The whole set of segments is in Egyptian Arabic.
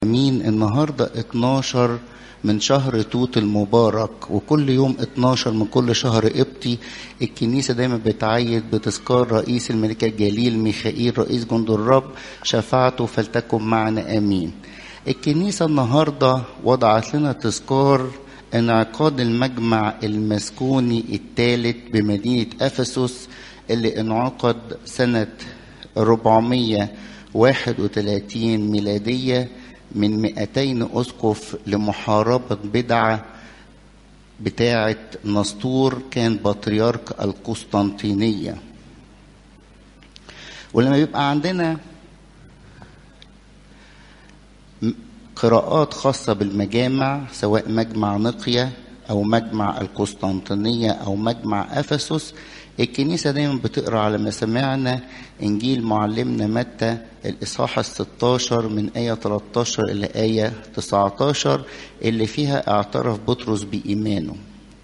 مين النهاردة 12 من شهر توت المبارك وكل يوم 12 من كل شهر قبطي الكنيسة دايما بتعيد بتذكار رئيس الملكة الجليل ميخائيل رئيس جند الرب شفاعته فلتكن معنا آمين الكنيسة النهاردة وضعت لنا تذكار انعقاد المجمع المسكوني الثالث بمدينة أفسس اللي انعقد سنة 431 ميلادية من 200 أسقف لمحاربة بدعة بتاعة نسطور كان بطريرك القسطنطينية ولما بيبقى عندنا قراءات خاصة بالمجامع سواء مجمع نقية أو مجمع القسطنطينية أو مجمع أفسس الكنيسة دايما بتقرأ على ما سمعنا إنجيل معلمنا متى الإصحاح الستاشر من آية 13 إلى آية 19 اللي فيها اعترف بطرس بإيمانه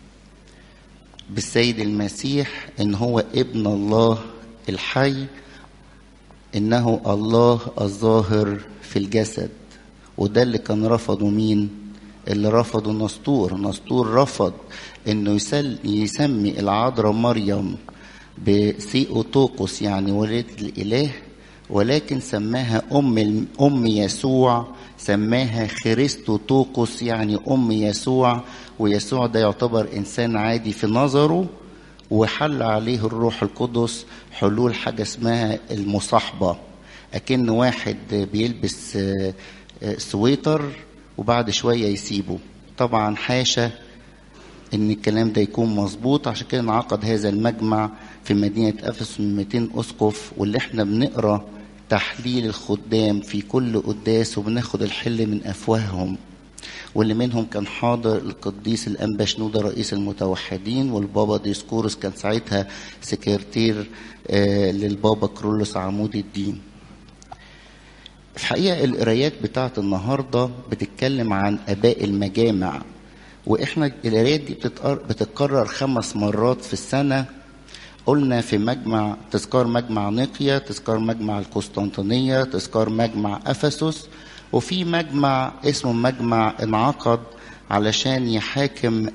بالسيد المسيح إن هو ابن الله الحي إنه الله الظاهر في الجسد وده اللي كان رفضه مين اللي رفضه نسطور نسطور رفض انه يسل يسمي العذراء مريم بثيوتوكوس يعني ولادة الاله ولكن سماها ام ام يسوع سماها خريستوتوكوس يعني ام يسوع ويسوع ده يعتبر انسان عادي في نظره وحل عليه الروح القدس حلول حاجه اسمها المصاحبه اكن واحد بيلبس سويتر وبعد شوية يسيبه طبعا حاشا ان الكلام ده يكون مظبوط عشان كده انعقد هذا المجمع في مدينة أفسس من 200 أسقف واللي احنا بنقرا تحليل الخدام في كل قداس وبناخد الحل من أفواههم واللي منهم كان حاضر القديس الأنبا شنودة رئيس المتوحدين والبابا ديسكورس كان ساعتها سكرتير آه للبابا كرولوس عمود الدين الحقيقة القرايات بتاعت النهاردة بتتكلم عن آباء المجامع وإحنا القرايات دي بتتكرر خمس مرات في السنة قلنا في مجمع تذكار مجمع نقية تذكار مجمع القسطنطينية تذكار مجمع أفسس وفي مجمع اسمه مجمع انعقد علشان يحاكم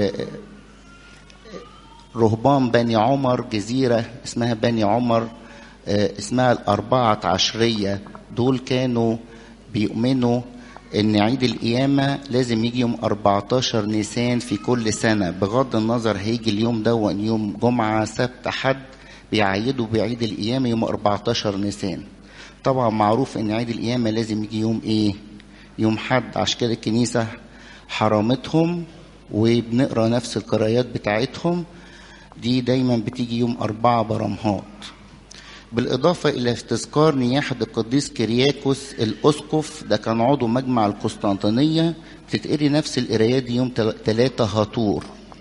رهبان بني عمر جزيرة اسمها بني عمر اسمها الأربعة عشرية دول كانوا بيؤمنوا ان عيد القيامة لازم يجي يوم 14 نيسان في كل سنة بغض النظر هيجي اليوم ده يوم جمعة سبت حد بيعيدوا بعيد القيامة يوم 14 نيسان طبعا معروف ان عيد القيامة لازم يجي يوم ايه يوم حد عشان كده الكنيسة حرمتهم وبنقرا نفس القرايات بتاعتهم دي دايما بتيجي يوم أربعة برمهات بالإضافة إلى تذكار نياحة القديس كيرياكوس الأسقف ده كان عضو مجمع القسطنطينية تتقري نفس القرايات دي يوم تلاتة هاتور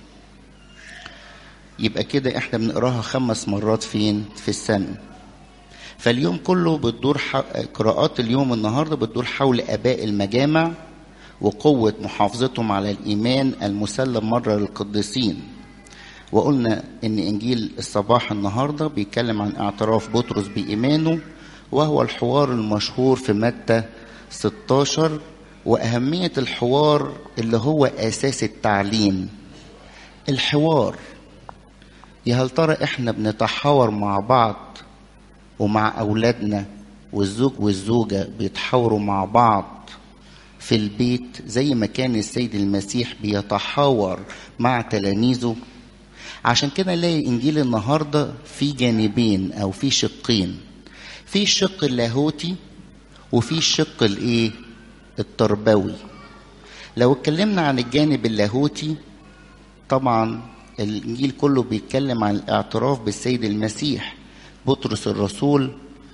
يبقى كده احنا بنقراها خمس مرات فين في السنة فاليوم كله بتدور ح... قراءات اليوم النهاردة بتدور حول آباء المجامع وقوة محافظتهم على الإيمان المسلم مرة للقديسين وقلنا ان انجيل الصباح النهارده بيتكلم عن اعتراف بطرس بايمانه وهو الحوار المشهور في متى 16 واهميه الحوار اللي هو اساس التعليم الحوار يا هل ترى احنا بنتحاور مع بعض ومع اولادنا والزوج والزوجه بيتحاوروا مع بعض في البيت زي ما كان السيد المسيح بيتحاور مع تلاميذه عشان كده نلاقي انجيل النهارده في جانبين او في شقين في الشق اللاهوتي وفي الشق الايه التربوي لو اتكلمنا عن الجانب اللاهوتي طبعا الانجيل كله بيتكلم عن الاعتراف بالسيد المسيح بطرس الرسول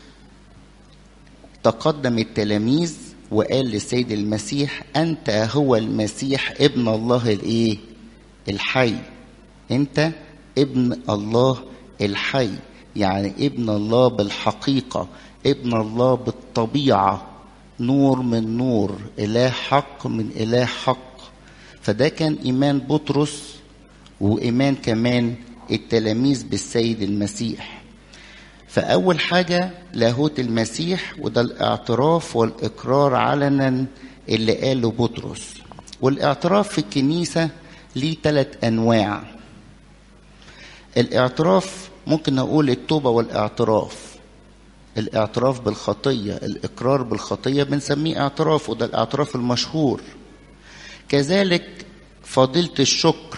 تقدم التلاميذ وقال للسيد المسيح انت هو المسيح ابن الله الايه الحي انت ابن الله الحي يعني ابن الله بالحقيقه ابن الله بالطبيعه نور من نور اله حق من اله حق فده كان ايمان بطرس وايمان كمان التلاميذ بالسيد المسيح فأول حاجة لاهوت المسيح وده الاعتراف والإقرار علنا اللي قاله بطرس والاعتراف في الكنيسة ليه ثلاث أنواع الاعتراف ممكن نقول التوبة والاعتراف الاعتراف بالخطية الإقرار بالخطية بنسميه اعتراف وده الاعتراف المشهور كذلك فضيلة الشكر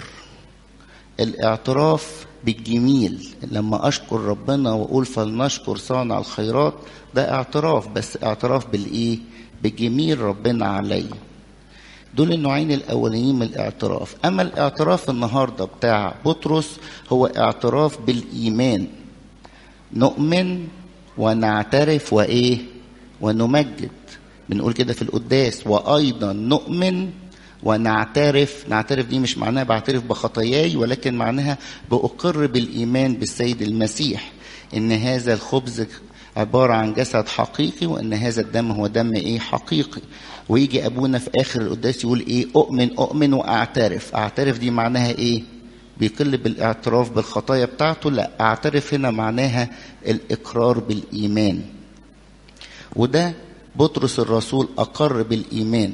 الاعتراف بالجميل لما أشكر ربنا وأقول فلنشكر صانع الخيرات ده اعتراف بس اعتراف بالإيه؟ بجميل ربنا عليا دول النوعين الأولانيين من الاعتراف أما الاعتراف النهاردة بتاع بطرس هو اعتراف بالإيمان نؤمن ونعترف وإيه ونمجد بنقول كده في القداس وأيضا نؤمن ونعترف نعترف دي مش معناها بعترف بخطاياي ولكن معناها بأقر بالإيمان بالسيد المسيح إن هذا الخبز عبارة عن جسد حقيقي وإن هذا الدم هو دم إيه حقيقي ويجي أبونا في آخر القداس يقول إيه أؤمن أؤمن وأعترف أعترف دي معناها إيه بيقل بالاعتراف بالخطايا بتاعته لا أعترف هنا معناها الإقرار بالإيمان وده بطرس الرسول أقر بالإيمان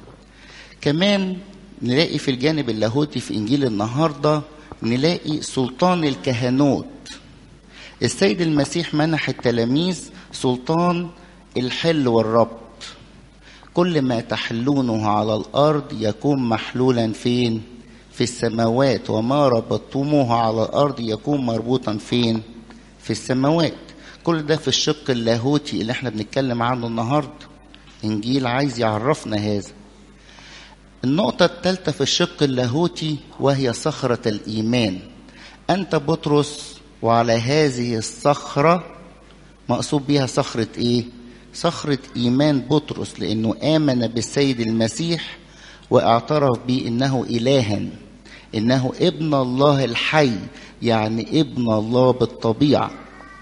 كمان نلاقي في الجانب اللاهوتي في إنجيل النهاردة نلاقي سلطان الكهنوت السيد المسيح منح التلاميذ سلطان الحل والربط كل ما تحلونه على الأرض يكون محلولا فين في السماوات وما ربطتموه على الأرض يكون مربوطا فين في السماوات كل ده في الشق اللاهوتي اللي احنا بنتكلم عنه النهاردة إنجيل عايز يعرفنا هذا النقطة الثالثة في الشق اللاهوتي وهي صخرة الإيمان أنت بطرس وعلى هذه الصخرة مقصود بها صخرة إيه؟ صخرة إيمان بطرس لأنه آمن بالسيد المسيح واعترف به إنه إلها إنه ابن الله الحي يعني ابن الله بالطبيعة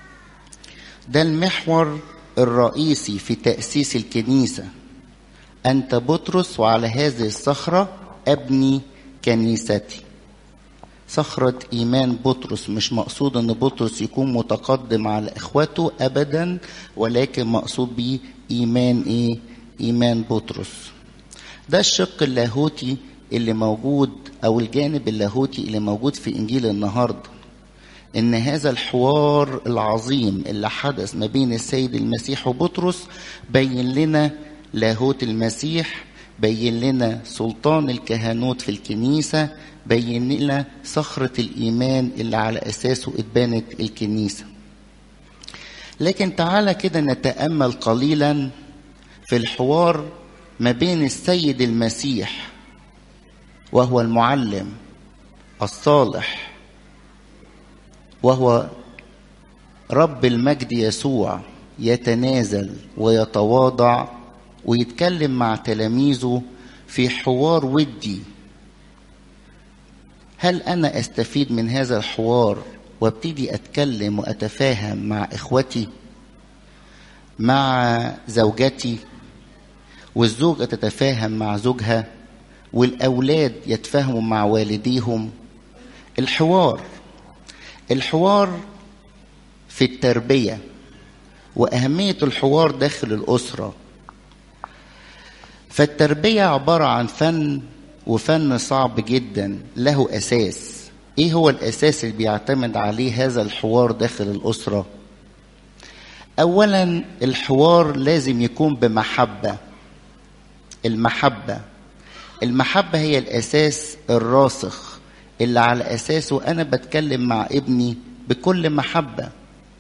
ده المحور الرئيسي في تأسيس الكنيسة أنت بطرس وعلى هذه الصخرة أبني كنيستي صخرة إيمان بطرس مش مقصود أن بطرس يكون متقدم على إخوته أبدا ولكن مقصود به إيمان إيه؟ إيمان بطرس ده الشق اللاهوتي اللي موجود أو الجانب اللاهوتي اللي موجود في إنجيل النهاردة إن هذا الحوار العظيم اللي حدث ما بين السيد المسيح وبطرس بين لنا لاهوت المسيح بين لنا سلطان الكهنوت في الكنيسة بين لنا صخرة الإيمان اللي على أساسه اتبنت الكنيسة لكن تعالى كده نتأمل قليلا في الحوار ما بين السيد المسيح وهو المعلم الصالح وهو رب المجد يسوع يتنازل ويتواضع ويتكلم مع تلاميذه في حوار ودي هل انا استفيد من هذا الحوار وابتدي اتكلم واتفاهم مع اخوتي مع زوجتي والزوجه تتفاهم مع زوجها والاولاد يتفاهموا مع والديهم الحوار الحوار في التربيه واهميه الحوار داخل الاسره فالتربيه عباره عن فن وفن صعب جدا له اساس ايه هو الاساس اللي بيعتمد عليه هذا الحوار داخل الاسره اولا الحوار لازم يكون بمحبه المحبه المحبه هي الاساس الراسخ اللي على اساسه انا بتكلم مع ابني بكل محبه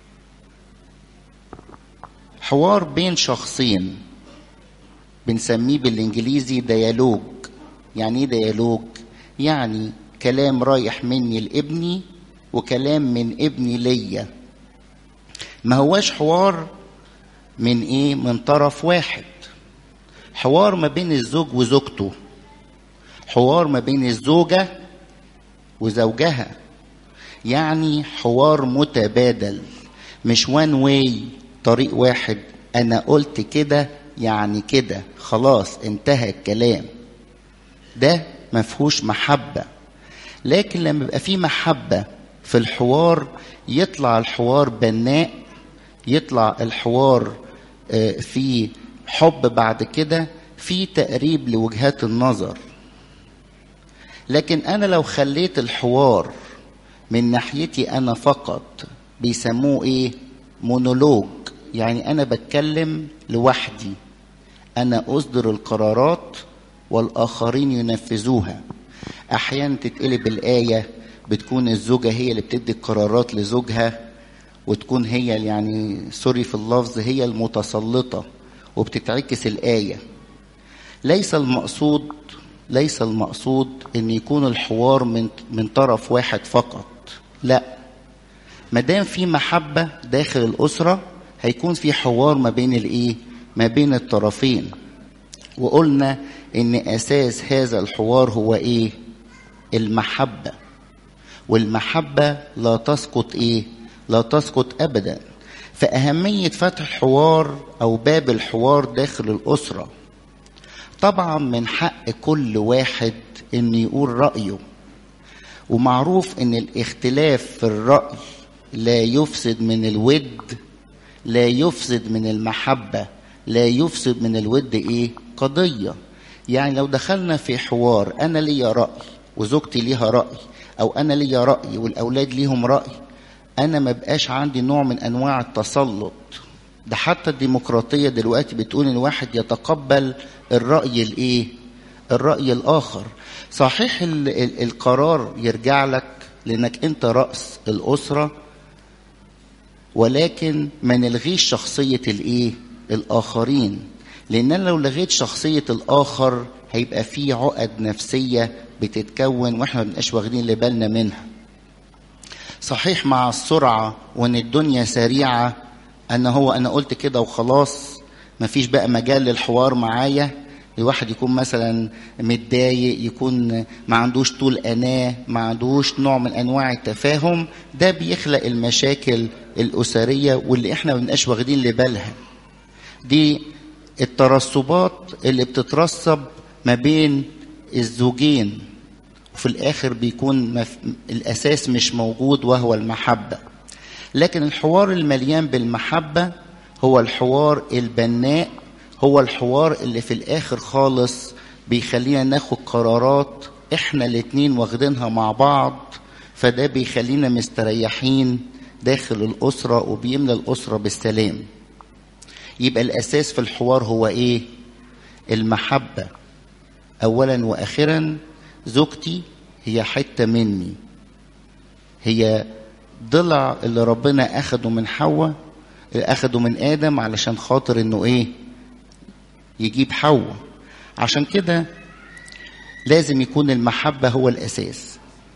حوار بين شخصين بنسميه بالانجليزي ديالوج يعني ايه ديالوج يعني كلام رايح مني لابني وكلام من ابني ليا ما هواش حوار من ايه من طرف واحد حوار ما بين الزوج وزوجته حوار ما بين الزوجة وزوجها يعني حوار متبادل مش وان واي طريق واحد انا قلت كده يعني كده خلاص انتهى الكلام ده مفهوش محبة لكن لما يبقى في محبة في الحوار يطلع الحوار بناء يطلع الحوار في حب بعد كده في تقريب لوجهات النظر لكن انا لو خليت الحوار من ناحيتي انا فقط بيسموه ايه مونولوج يعني انا بتكلم لوحدي انا اصدر القرارات والاخرين ينفذوها احيانا تتقلب الايه بتكون الزوجه هي اللي بتدي القرارات لزوجها وتكون هي يعني سوري في اللفظ هي المتسلطه وبتتعكس الايه ليس المقصود ليس المقصود ان يكون الحوار من من طرف واحد فقط لا ما دام في محبه داخل الاسره هيكون في حوار ما بين الايه ما بين الطرفين وقلنا ان اساس هذا الحوار هو ايه المحبه والمحبه لا تسقط ايه لا تسقط ابدا فاهميه فتح الحوار او باب الحوار داخل الاسره طبعا من حق كل واحد ان يقول رايه ومعروف ان الاختلاف في الراي لا يفسد من الود لا يفسد من المحبه لا يفسد من الود ايه قضيه يعني لو دخلنا في حوار انا ليا راي وزوجتي ليها راي او انا ليا راي والاولاد ليهم راي انا ما بقاش عندي نوع من انواع التسلط ده حتى الديمقراطيه دلوقتي بتقول ان الواحد يتقبل الراي الايه الراي الاخر صحيح ال ال القرار يرجع لك لانك انت راس الاسره ولكن ما نلغيش شخصيه الايه الاخرين لان انا لو لغيت شخصيه الاخر هيبقى في عقد نفسيه بتتكون واحنا ما بنبقاش واخدين بالنا منها صحيح مع السرعه وان الدنيا سريعه انا هو انا قلت كده وخلاص مفيش بقى مجال للحوار معايا الواحد يكون مثلا متضايق يكون ما عندوش طول اناه ما عندوش نوع من انواع التفاهم ده بيخلق المشاكل الاسريه واللي احنا ما بنبقاش واخدين لبالها دي الترسبات اللي بتترسب ما بين الزوجين وفي الاخر بيكون مف... الاساس مش موجود وهو المحبه لكن الحوار المليان بالمحبه هو الحوار البناء هو الحوار اللي في الاخر خالص بيخلينا ناخد قرارات احنا الاتنين واخدينها مع بعض فده بيخلينا مستريحين داخل الاسره وبيملى الاسره بالسلام يبقى الاساس في الحوار هو ايه المحبه اولا واخرا زوجتي هي حته مني هي ضلع اللي ربنا اخده من حواء اخده من ادم علشان خاطر انه ايه يجيب حواء عشان كده لازم يكون المحبه هو الاساس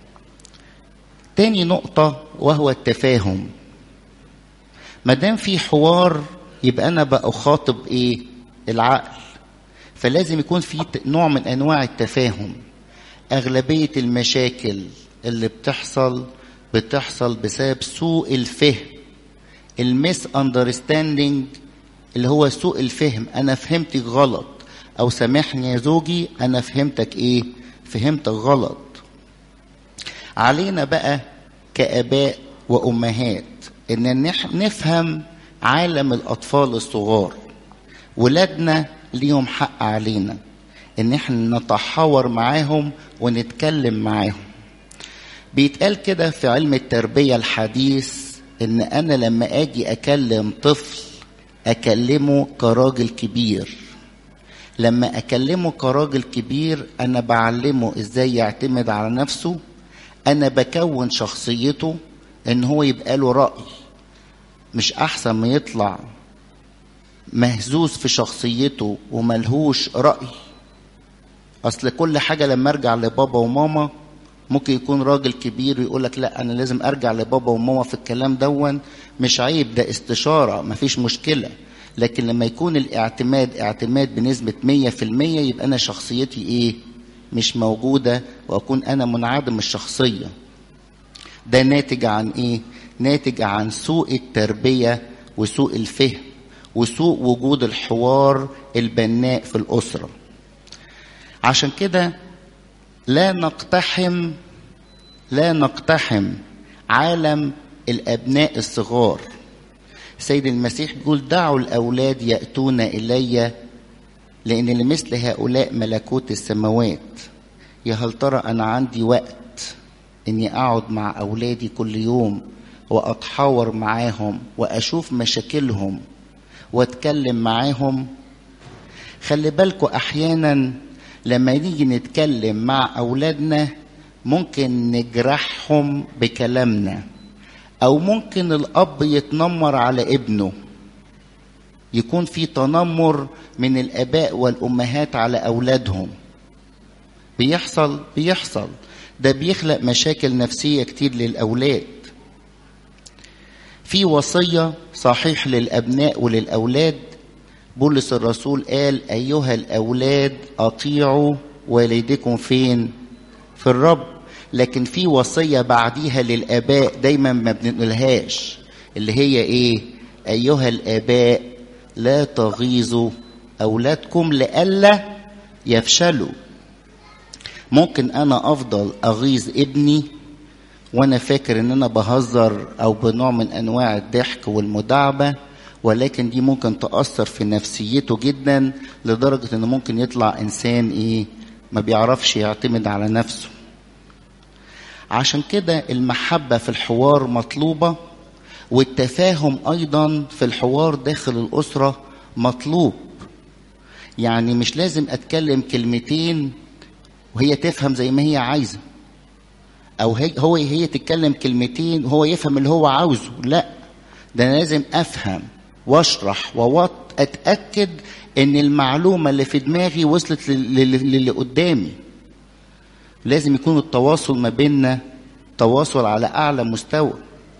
تاني نقطه وهو التفاهم ما دام في حوار يبقى انا بخاطب ايه العقل فلازم يكون في نوع من انواع التفاهم اغلبيه المشاكل اللي بتحصل بتحصل بسبب سوء الفهم الميس اندرستاندينج اللي هو سوء الفهم انا فهمتك غلط او سامحني يا زوجي انا فهمتك ايه فهمتك غلط علينا بقى كاباء وامهات ان نفهم عالم الاطفال الصغار ولادنا ليهم حق علينا ان احنا نتحاور معاهم ونتكلم معاهم بيتقال كده في علم التربية الحديث ان انا لما اجي اكلم طفل اكلمه كراجل كبير لما اكلمه كراجل كبير انا بعلمه ازاي يعتمد على نفسه انا بكون شخصيته ان هو يبقى له رأي مش احسن ما يطلع مهزوز في شخصيته وملهوش رأي اصل كل حاجة لما ارجع لبابا وماما ممكن يكون راجل كبير ويقول لك لا انا لازم ارجع لبابا وماما في الكلام دون مش عيب ده استشارة مفيش مشكلة لكن لما يكون الاعتماد اعتماد بنسبة مية في المية يبقى انا شخصيتي ايه مش موجودة واكون انا منعدم الشخصية ده ناتج عن ايه ناتج عن سوء التربية وسوء الفهم وسوء وجود الحوار البناء في الأسرة عشان كده لا نقتحم لا نقتحم عالم الأبناء الصغار السيد المسيح بيقول دعوا الأولاد يأتون إلي لأن لمثل هؤلاء ملكوت السماوات يا هل ترى أنا عندي وقت إني أقعد مع أولادي كل يوم وأتحاور معاهم وأشوف مشاكلهم وأتكلم معاهم خلي بالكوا أحيانا لما نيجي نتكلم مع أولادنا ممكن نجرحهم بكلامنا أو ممكن الأب يتنمر على ابنه يكون في تنمر من الآباء والأمهات على أولادهم بيحصل بيحصل ده بيخلق مشاكل نفسية كتير للأولاد في وصية صحيح للأبناء وللأولاد بولس الرسول قال أيها الأولاد أطيعوا والدكم فين في الرب لكن في وصية بعديها للآباء دايما ما بنقولهاش اللي هي إيه أيها الآباء لا تغيظوا أولادكم لئلا يفشلوا ممكن أنا أفضل أغيظ ابني وأنا فاكر إن أنا بهزر أو بنوع من أنواع الضحك والمداعبة ولكن دي ممكن تأثر في نفسيته جدا لدرجة إنه ممكن يطلع إنسان إيه ما بيعرفش يعتمد على نفسه عشان كده المحبة في الحوار مطلوبة والتفاهم أيضا في الحوار داخل الأسرة مطلوب يعني مش لازم أتكلم كلمتين وهي تفهم زي ما هي عايزة أو هي هو هي تتكلم كلمتين وهو يفهم اللي هو عاوزه لا ده أنا لازم أفهم واشرح ووط أتأكد إن المعلومة اللي في دماغي وصلت للي قدامي لازم يكون التواصل ما بيننا تواصل على أعلى مستوى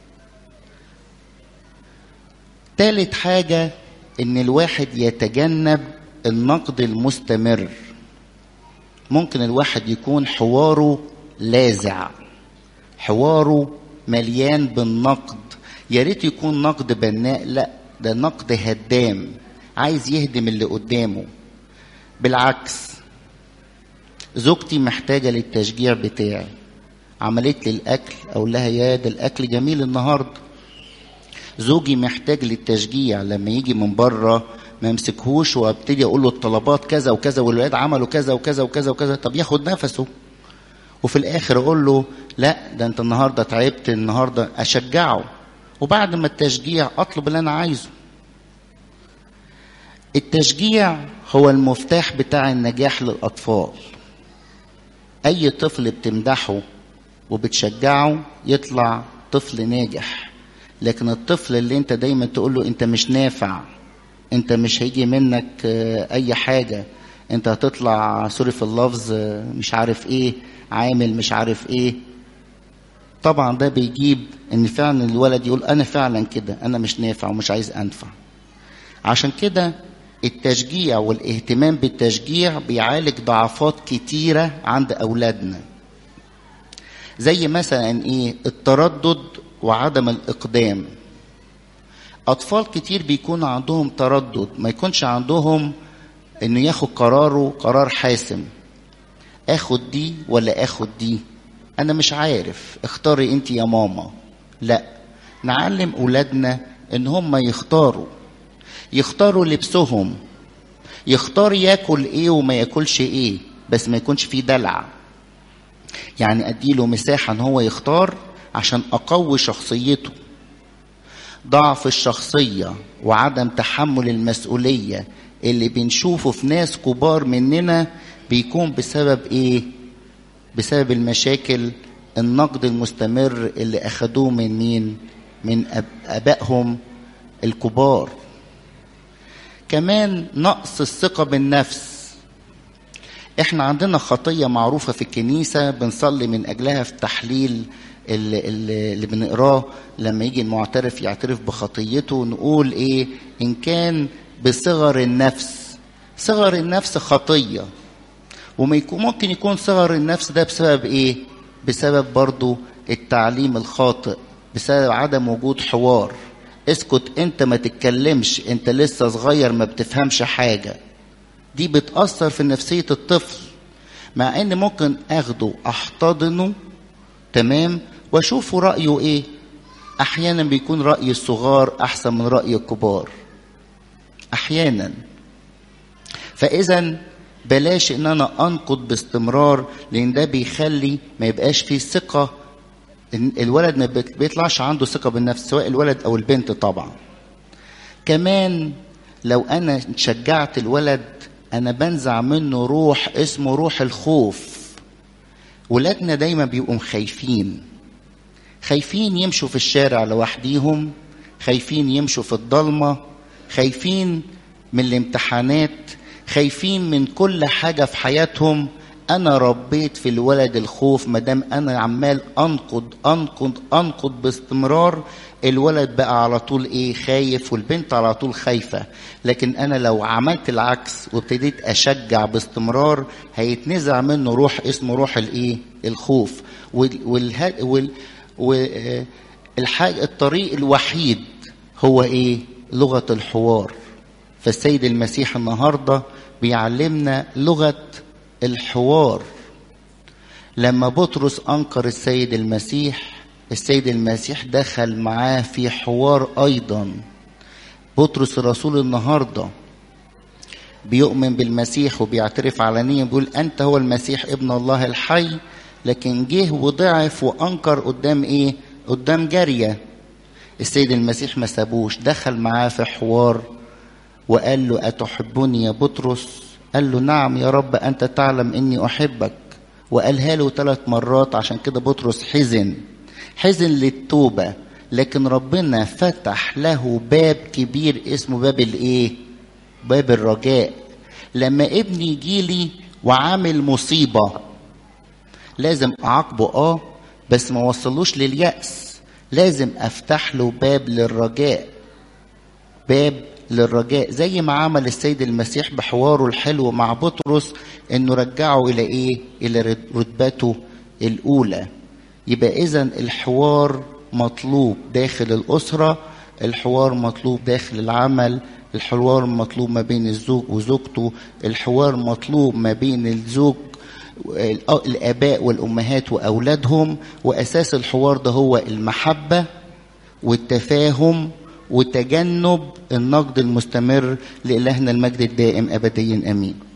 تالت حاجة إن الواحد يتجنب النقد المستمر ممكن الواحد يكون حواره لاذع حواره مليان بالنقد يا ريت يكون نقد بناء لا ده نقد هدام عايز يهدم اللي قدامه بالعكس زوجتي محتاجه للتشجيع بتاعي عملت لي الاكل اقول لها يا ده الاكل جميل النهارده زوجي محتاج للتشجيع لما يجي من بره ما امسكهوش وابتدي اقول له الطلبات كذا وكذا والولاد عملوا كذا وكذا وكذا وكذا طب ياخد نفسه وفي الاخر اقول له لا ده انت النهارده تعبت النهارده اشجعه وبعد ما التشجيع اطلب اللي انا عايزه التشجيع هو المفتاح بتاع النجاح للاطفال اي طفل بتمدحه وبتشجعه يطلع طفل ناجح لكن الطفل اللي انت دايما تقول له انت مش نافع انت مش هيجي منك اي حاجة انت هتطلع سوري في اللفظ مش عارف ايه عامل مش عارف ايه طبعا ده بيجيب ان فعلا الولد يقول انا فعلا كده انا مش نافع ومش عايز انفع عشان كده التشجيع والاهتمام بالتشجيع بيعالج ضعفات كتيرة عند أولادنا زي مثلا إيه التردد وعدم الإقدام أطفال كتير بيكون عندهم تردد ما يكونش عندهم إنه ياخد قراره قرار حاسم آخد دي ولا آخد دي أنا مش عارف اختاري أنت يا ماما لا نعلم أولادنا إن هم يختاروا يختاروا لبسهم يختار ياكل ايه وما ياكلش ايه بس ما يكونش فيه دلع يعني اديله مساحه ان هو يختار عشان اقوي شخصيته ضعف الشخصيه وعدم تحمل المسؤوليه اللي بنشوفه في ناس كبار مننا بيكون بسبب ايه بسبب المشاكل النقد المستمر اللي اخدوه من مين من ابائهم الكبار كمان نقص الثقة بالنفس احنا عندنا خطية معروفة في الكنيسة بنصلي من أجلها في تحليل اللي, اللي بنقراه لما يجي المعترف يعترف بخطيته نقول ايه ان كان بصغر النفس صغر النفس خطية وما يكون ممكن يكون صغر النفس ده بسبب ايه بسبب برضو التعليم الخاطئ بسبب عدم وجود حوار اسكت انت ما تتكلمش انت لسه صغير ما بتفهمش حاجة دي بتأثر في نفسية الطفل مع ان ممكن اخده احتضنه تمام واشوفه رأيه ايه احيانا بيكون راي الصغار احسن من راي الكبار احيانا فاذا بلاش ان انا انقد باستمرار لان ده بيخلي ما يبقاش فيه ثقه الولد ما بيطلعش عنده ثقه بالنفس سواء الولد او البنت طبعا كمان لو انا شجعت الولد انا بنزع منه روح اسمه روح الخوف ولادنا دايما بيبقوا خايفين خايفين يمشوا في الشارع لوحديهم خايفين يمشوا في الضلمه خايفين من الامتحانات خايفين من كل حاجه في حياتهم انا ربيت في الولد الخوف مادام انا عمال انقد انقد انقد باستمرار الولد بقى على طول ايه خايف والبنت على طول خايفه لكن انا لو عملت العكس وابتديت اشجع باستمرار هيتنزع منه روح اسمه روح الايه الخوف والها وال والحاجة الطريق الوحيد هو ايه لغه الحوار فالسيد المسيح النهارده بيعلمنا لغه الحوار لما بطرس انكر السيد المسيح السيد المسيح دخل معاه في حوار ايضا بطرس الرسول النهارده بيؤمن بالمسيح وبيعترف علنيا بيقول انت هو المسيح ابن الله الحي لكن جه وضعف وانكر قدام ايه قدام جاريه السيد المسيح ما سابوش دخل معاه في حوار وقال له اتحبني يا بطرس قال له نعم يا رب انت تعلم اني احبك وقالها له ثلاث مرات عشان كده بطرس حزن حزن للتوبه لكن ربنا فتح له باب كبير اسمه باب الايه باب الرجاء لما ابني يجيلي وعامل مصيبه لازم اعاقبه اه بس ما وصلوش لليأس لازم افتح له باب للرجاء باب للرجاء زي ما عمل السيد المسيح بحواره الحلو مع بطرس انه رجعه الى ايه الى رتبته الاولى يبقى اذا الحوار مطلوب داخل الاسره الحوار مطلوب داخل العمل الحوار مطلوب ما بين الزوج وزوجته الحوار مطلوب ما بين الزوج الاباء والامهات واولادهم واساس الحوار ده هو المحبه والتفاهم وتجنب النقد المستمر لإلهنا المجد الدائم أبديا أمين